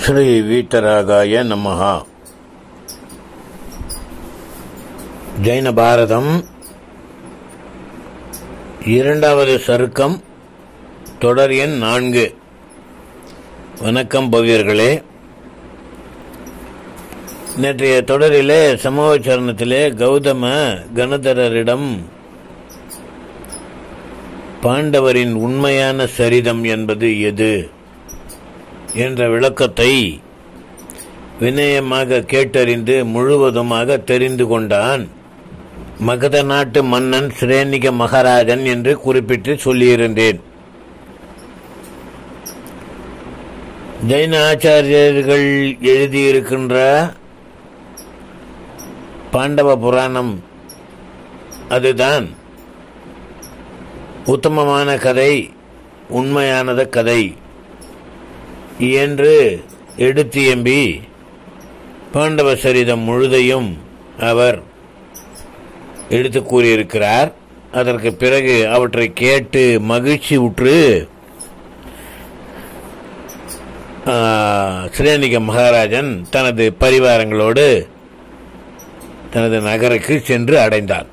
ஸ்ரீ வீத்தராகாய நமஹா ஜெயின பாரதம் இரண்டாவது சருக்கம் தொடர் எண் நான்கு வணக்கம் பவ்யர்களே நேற்றைய தொடரிலே சமோச்சரணத்திலே கௌதம கணதரரிடம் பாண்டவரின் உண்மையான சரிதம் என்பது எது என்ற விளக்கத்தை வினயமாக கேட்டறிந்து முழுவதுமாக தெரிந்து கொண்டான் மகத நாட்டு மன்னன் ஸ்ரேனிக மகாராஜன் என்று குறிப்பிட்டு சொல்லியிருந்தேன் ஜெயின ஆச்சாரியர்கள் எழுதியிருக்கின்ற பாண்டவ புராணம் அதுதான் உத்தமமான கதை உண்மையானத கதை என்று எடுத்து எம்பி பாண்டவ சரிதம் முழுதையும் அவர் எடுத்து கூறியிருக்கிறார் அதற்கு பிறகு அவற்றை கேட்டு மகிழ்ச்சி உற்று ஆ, ஸ்ரீனிக மகாராஜன் தனது பரிவாரங்களோடு தனது நகருக்கு சென்று அடைந்தார்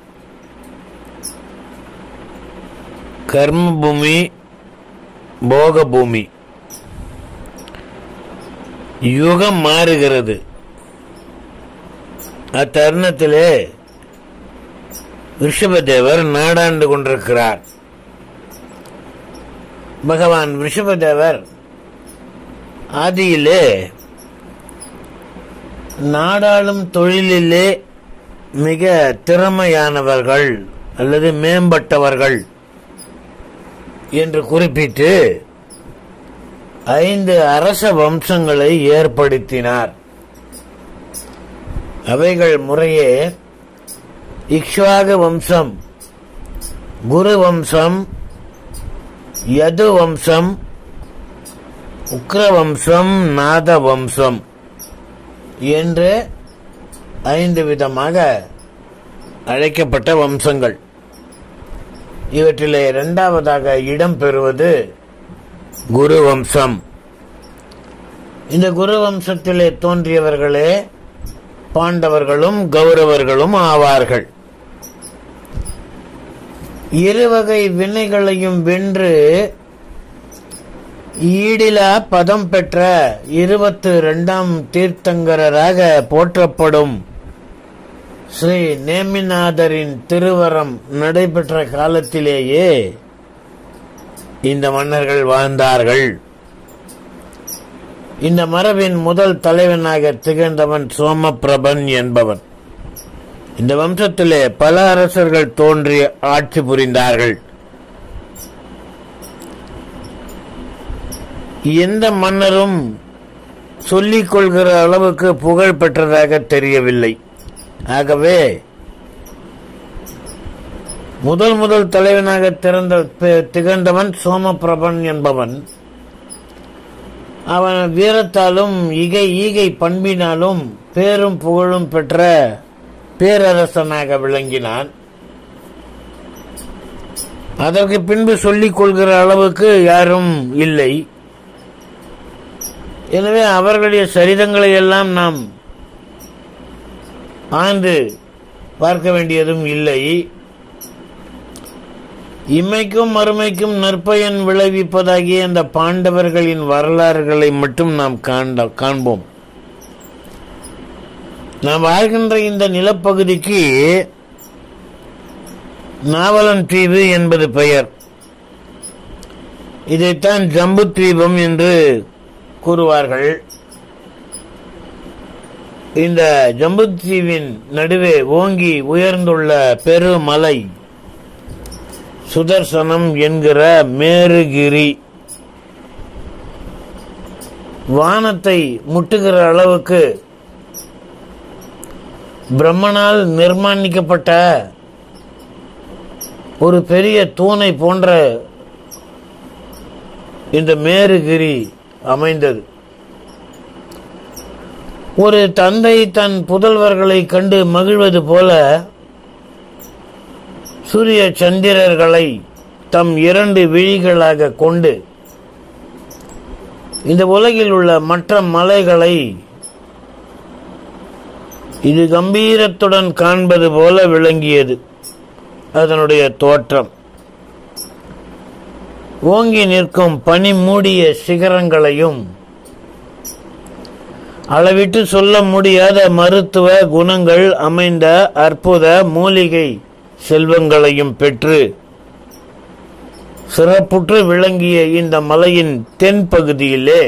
கர்மபூமி போகபூமி யுகம் மாறுகிறது அத்தருணத்திலே ரிஷபதேவர் நாடாண்டு கொண்டிருக்கிறார் பகவான் ரிஷபதேவர் ஆதியிலே நாடாளும் தொழிலிலே மிக திறமையானவர்கள் அல்லது மேம்பட்டவர்கள் என்று குறிப்பிட்டு ஐந்து அரச வம்சங்களை ஏற்படுத்தினார் அவைகள் முறையே இக்ஷ்வாக வம்சம் குரு வம்சம் யது வம்சம் உக்ர வம்சம் நாத வம்சம் என்று ஐந்து விதமாக அழைக்கப்பட்ட வம்சங்கள் இவற்றிலே இரண்டாவதாக இடம் பெறுவது குரு வம்சம் இந்த குரு வம்சத்திலே தோன்றியவர்களே பாண்டவர்களும் கௌரவர்களும் ஆவார்கள் இருவகை வினைகளையும் வென்று ஈடிலா பதம் பெற்ற இருபத்து இரண்டாம் தீர்த்தங்கரராக போற்றப்படும் ஸ்ரீ நேமிநாதரின் திருவரம் நடைபெற்ற காலத்திலேயே இந்த மன்னர்கள் வாழ்ந்தார்கள் இந்த மரபின் முதல் தலைவனாக திகழ்ந்தவன் சோமபிரபன் என்பவன் இந்த வம்சத்திலே பல அரசர்கள் தோன்றி ஆட்சி புரிந்தார்கள் எந்த மன்னரும் சொல்லிக் கொள்கிற அளவுக்கு புகழ் பெற்றதாக தெரியவில்லை ஆகவே முதல் முதல் தலைவனாக திறந்த பி- திகழ்ந்தவன் சோமபிரபன் என்பவன் அவன் வீரத்தாலும் இகை ஈகை பண்பினாலும் பேரும் புகழும் பெற்ற பேரரசனாக விளங்கினான் அதற்கு பின்பு சொல்லிக் கொள்கிற அளவுக்கு யாரும் இல்லை எனவே அவர்களுடைய சரிதங்களை எல்லாம் நாம் ஆழ்ந்து பார்க்க வேண்டியதும் இல்லை இம்மைக்கும் மறுமைக்கும் நற்பயன் விளைவிப்பதாகிய அந்த பாண்டவர்களின் வரலாறுகளை மட்டும் நாம் காண்ட காண்போம் நாம் வாழ்கின்ற இந்த நிலப்பகுதிக்கு நாவலன் தீவு என்பது பெயர் இதைத்தான் ஜம்பு தீபம் என்று கூறுவார்கள் இந்த ஜம்பு தீவின் நடுவே ஓங்கி உயர்ந்துள்ள பெருமலை சுதர்சனம் என்கிற மேருகிரி வானத்தை முட்டுகிற அளவுக்கு பிரம்மனால் நிர்மாணிக்கப்பட்ட ஒரு பெரிய தூணை போன்ற இந்த மேருகிரி அமைந்தது ஒரு தந்தை தன் புதல்வர்களை கண்டு மகிழ்வது போல சூரிய சந்திரர்களை தம் இரண்டு விழிகளாக கொண்டு இந்த உலகில் உள்ள மற்ற மலைகளை இது கம்பீரத்துடன் காண்பது போல விளங்கியது அதனுடைய தோற்றம் ஓங்கி நிற்கும் பனி மூடிய சிகரங்களையும் அளவிட்டு சொல்ல முடியாத மருத்துவ குணங்கள் அமைந்த அற்புத மூலிகை செல்வங்களையும் பெற்று சிறப்புற்று விளங்கிய இந்த மலையின் தென் பகுதியிலே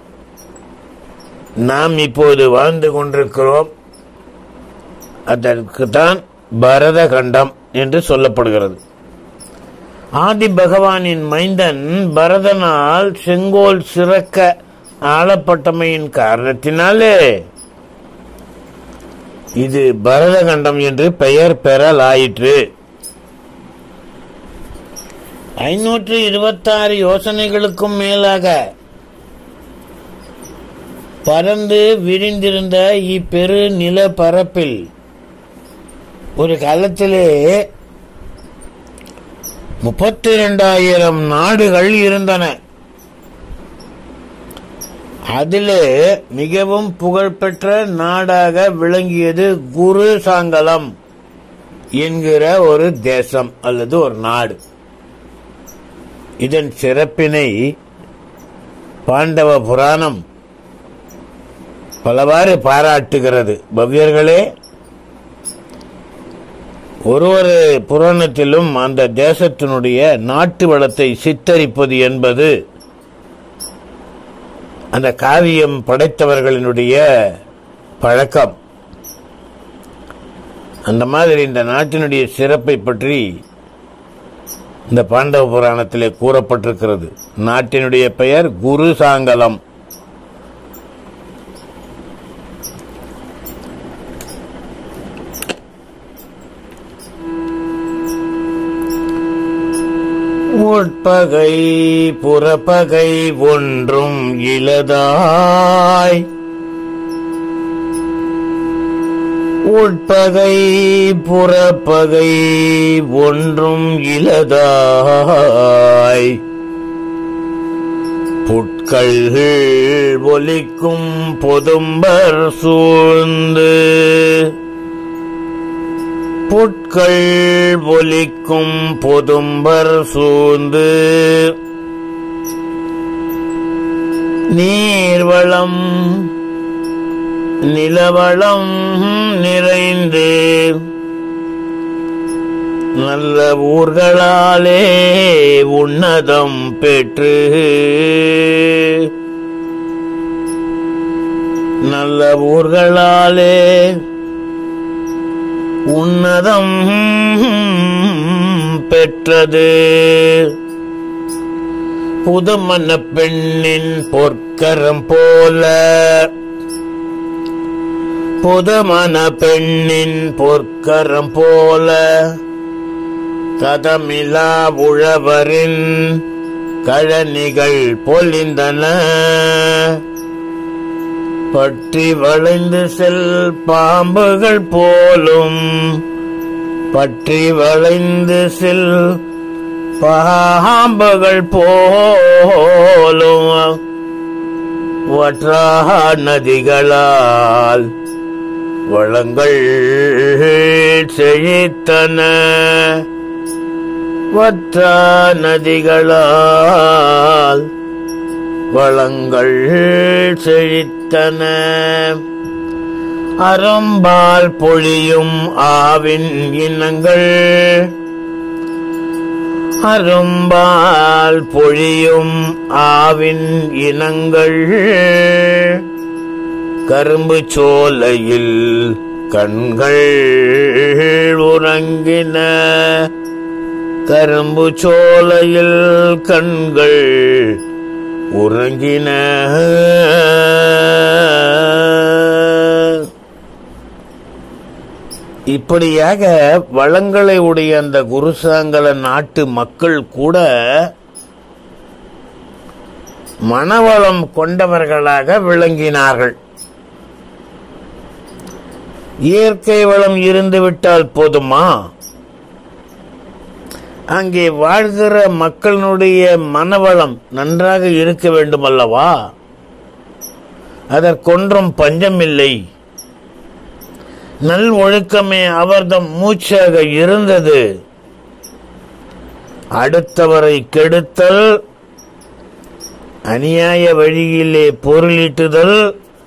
நாம் இப்போது வாழ்ந்து கொண்டிருக்கிறோம் அதற்கு தான் பரத கண்டம் என்று சொல்லப்படுகிறது ஆதி பகவானின் மைந்தன் பரதனால் செங்கோல் சிறக்க ஆளப்பட்டமையின் காரணத்தினாலே இது பரதகண்டம் என்று பெயர் பெறலாயிற்று ஐநூற்று இருபத்தாறு யோசனைகளுக்கும் மேலாக பறந்து விரிந்திருந்த இப்பெரு நில பரப்பில் ஒரு காலத்திலே முப்பத்தி இரண்டாயிரம் நாடுகள் இருந்தன அதிலே மிகவும் புகழ்பெற்ற நாடாக விளங்கியது குரு சாங்கலம் என்கிற ஒரு தேசம் அல்லது ஒரு நாடு இதன் சிறப்பினை பாண்டவ புராணம் பலவாறு பாராட்டுகிறது பவ்யர்களே ஒரு ஒரு புராணத்திலும் அந்த தேசத்தினுடைய நாட்டு வளத்தை சித்தரிப்பது என்பது அந்த காவியம் படைத்தவர்களினுடைய பழக்கம் அந்த மாதிரி இந்த நாட்டினுடைய சிறப்பை பற்றி இந்த பாண்டவ புராணத்திலே கூறப்பட்டிருக்கிறது நாட்டினுடைய பெயர் குரு சாங்கலம் உட்பகை புறப்பகை ஒன்றும் இலதாய் உட்பகை புறப்பகை ஒன்றும் இலதாய் புட்கள்கள் ஒலிக்கும் பொதும்பர் சூழ்ந்து புட்கள் ஒலிக்கும் பொதும்பர் சூழ்ந்து நீர்வளம் நிலவளம் நிறைந்து நல்ல ஊர்களாலே உன்னதம் பெற்று நல்ல ஊர்களாலே உன்னதம் பெற்றது புதுமண பெண்ணின் பொற்கரம் போல புதுமண பெண்ணின் பொற்கரம் போல கதமிலா உழவரின் கழனிகள் பொலிந்தன பற்றி வளைந்து செல் பாம்புகள் போலும் பற்றி வளைந்து செல் பாம்புகள் போலும் வற்றா நதிகளால் வளங்கள் செழித்தன வற்றா நதிகளால் வளங்கள் செழித்தன அறம்பால் பொழியும் ஆவின் இனங்கள் அரும்பால் பொழியும் ஆவின் இனங்கள் கரும்பு சோலையில் கண்கள் உறங்கின கரும்பு சோலையில் கண்கள் உறங்கின இப்படியாக வளங்களை உடைய அந்த குருசாங்கல நாட்டு மக்கள் கூட மனவளம் கொண்டவர்களாக விளங்கினார்கள் இயற்கை வளம் இருந்துவிட்டால் போதுமா அங்கே வாழ்கிற மக்களினுடைய மனவளம் நன்றாக இருக்க வேண்டும் அல்லவா அதற்கொன்றும் பஞ்சமில்லை நல் ஒழுக்கமே அவர்தம் மூச்சாக இருந்தது அடுத்தவரை கெடுத்தல் அநியாய வழியிலே பொருளீட்டுதல்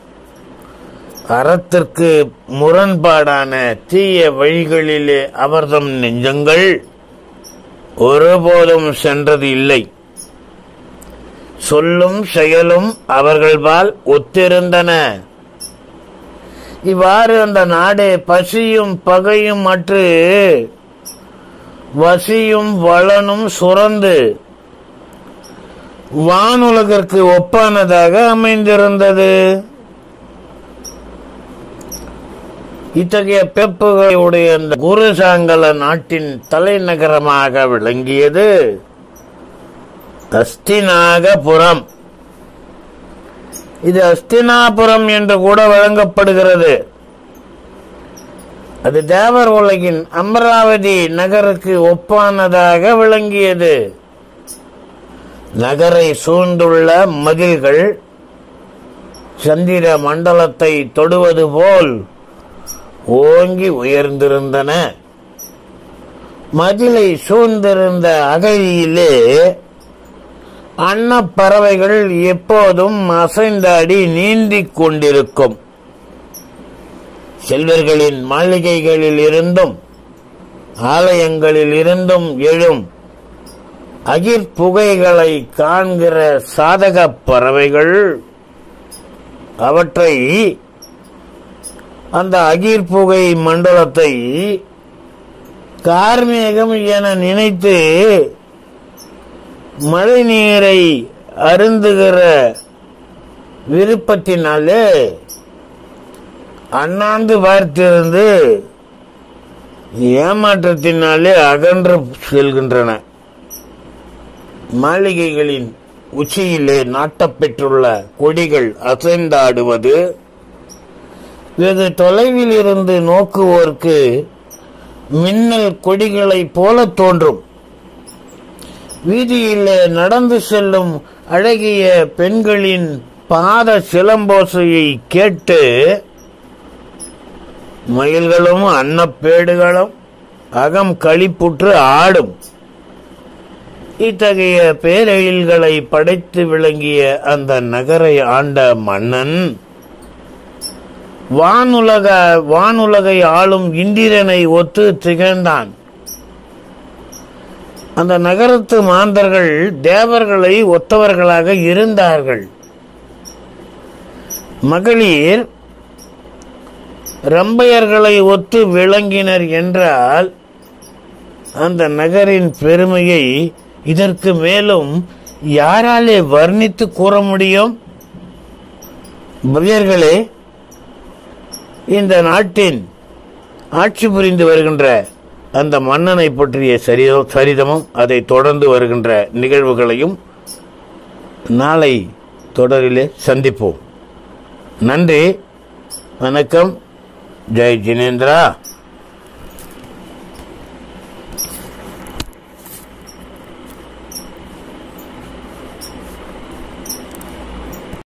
அறத்திற்கு முரண்பாடான தீய வழிகளிலே அவர்தம் நெஞ்சங்கள் ஒருபோதும் சென்றது இல்லை சொல்லும் செயலும் அவர்கள்பால் ஒத்திருந்தன இவ்வாறு அந்த நாடு பசியும் பகையும் அற்று வசியும் வளனும் சுரந்து வானுலகிற்கு ஒப்பானதாக அமைந்திருந்தது இத்தகைய பெப்புகளுடைய இந்த குருசாங்கல நாட்டின் தலைநகரமாக விளங்கியது அஸ்தினாகபுரம் இது அஸ்தினாபுரம் என்று கூட வழங்கப்படுகிறது அது தேவர் உலகின் அமராவதி நகருக்கு ஒப்பானதாக விளங்கியது நகரை சூழ்ந்துள்ள மதில்கள் சந்திர மண்டலத்தை தொடுவது போல் ஓங்கி உயர்ந்திருந்தன மதிலை சூழ்ந்திருந்த அகழியிலே அன்னப்பறவைகள் எப்போதும் அசைந்தாடி நீந்திக் கொண்டிருக்கும் செல்வர்களின் மாளிகைகளில் இருந்தும் ஆலயங்களில் இருந்தும் எழும் அகிர் புகைகளை காண்கிற சாதக பறவைகள் அவற்றை அந்த அகிர் புகை மண்டலத்தை கார்மேகம் என நினைத்து மழை நீரை அருந்துகிற விருப்பத்தினாலே அண்ணாந்து பார்த்திருந்து ஏமாற்றத்தினாலே அகன்று செல்கின்றன மாளிகைகளின் உச்சியிலே நாட்டப்பெற்றுள்ள கொடிகள் அசைந்தாடுவது வெகு தொலைவில் இருந்து நோக்குவோர்க்கு மின்னல் கொடிகளைப் போல தோன்றும் வீதியிலே நடந்து செல்லும் அழகிய பெண்களின் பாத சிலம்போசையை கேட்டு மயில்களும் அன்னப்பேடுகளும் அகம் களிப்புற்று ஆடும் இத்தகைய பேரெழில்களை படைத்து விளங்கிய அந்த நகரை ஆண்ட மன்னன் வானுலக வானுலகை ஆளும் இந்திரனை ஒத்து திகழ்ந்தான் அந்த நகரத்து மாந்தர்கள் தேவர்களை ஒத்தவர்களாக இருந்தார்கள் மகளிர் ரம்பையர்களை ஒத்து விளங்கினர் என்றால் அந்த நகரின் பெருமையை இதற்கு மேலும் யாராலே வர்ணித்து கூற முடியும் பவியர்களே இந்த நாட்டின் ஆட்சி புரிந்து வருகின்ற அந்த மன்னனை பற்றிய சரி- சரிதமும் அதை தொடர்ந்து வருகின்ற நிகழ்வுகளையும் நாளை தொடரிலே சந்திப்போம் நன்றி வணக்கம் ஜெய் ஜினேந்திரா